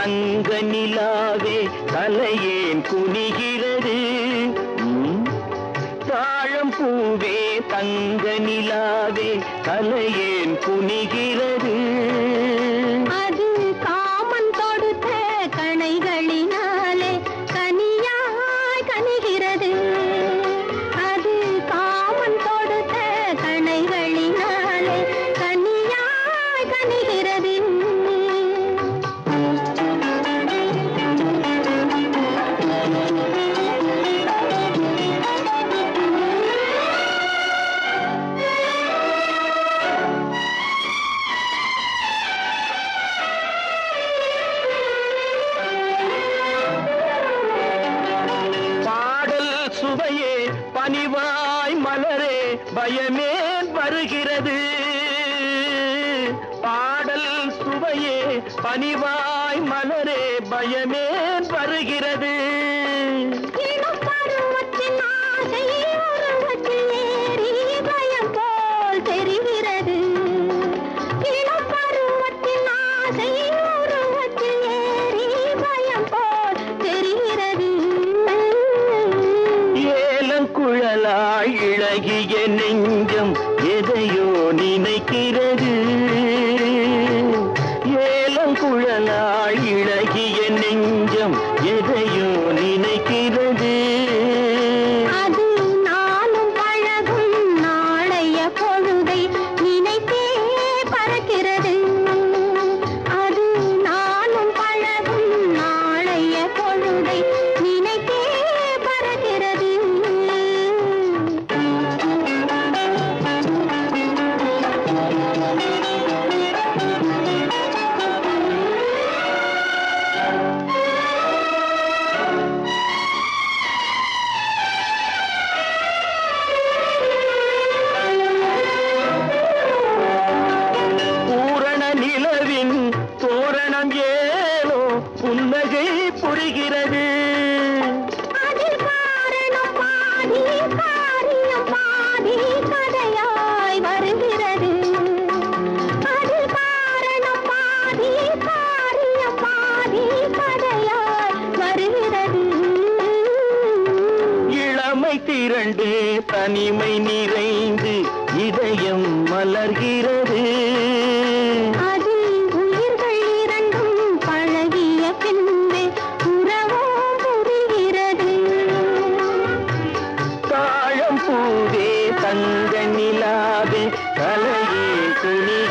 தங்க நிலாவே தலையேன் குனிகிறது ம்? தாழம் பூவே தங்க நிலாவே தலையேன் குனிகிறது அது காமன் தொடுத்த கணைகளினாலே கனியாய் கனிகிறது அது காமன் தொடுத்த கணைகளினாலே கனியாய் கனிகிறது பாடல் சுவையே பனிவாய் மலரே பயமே வருகிறது பாடல் சுவையே பனிவாய் மலரே பயமே வருகிறது இளம் பருவத்தின் ஆசை உருவத்தில் ஏறி பயம் போல் தெரிகிறது இளம் பருவத்தின் ஆசை உருவத்தில் ஏறி பயம் போல் தெரிகிறது ஏலங்குழலாய் இழகிய நெஞ்சம் எதையோ நினைக்கிறது ஏலங்குழலாய் இழகிய நெஞ்சம் எதையோ நினைக்கிறது அது நானும் பழகும் நாளைய பொழுதை நினைத்தே பறக்கிறது அது நானும் பழகும் நாளைய பொழுதை நினைத்தே பறக்கிறது பூரண நிலவின் தோரணம் ஏனோ புன்னகை புரிகிறது அதில் காரணம் பாதி காரியம் பாதி கதையாய் வருகிறது அதில் காரணம் பாதி காரியம் பாதி கதையாய் வருகிறது இளமை திரண்டு தனிமை நிறைந்து இதயம் மலர்கிறது அதில் உயிர்கள் இரண்டும் பழகிய பின்பே உறவும் புரிகிறது தாழம் பூவே தங்க நிலாவே தலையே துணி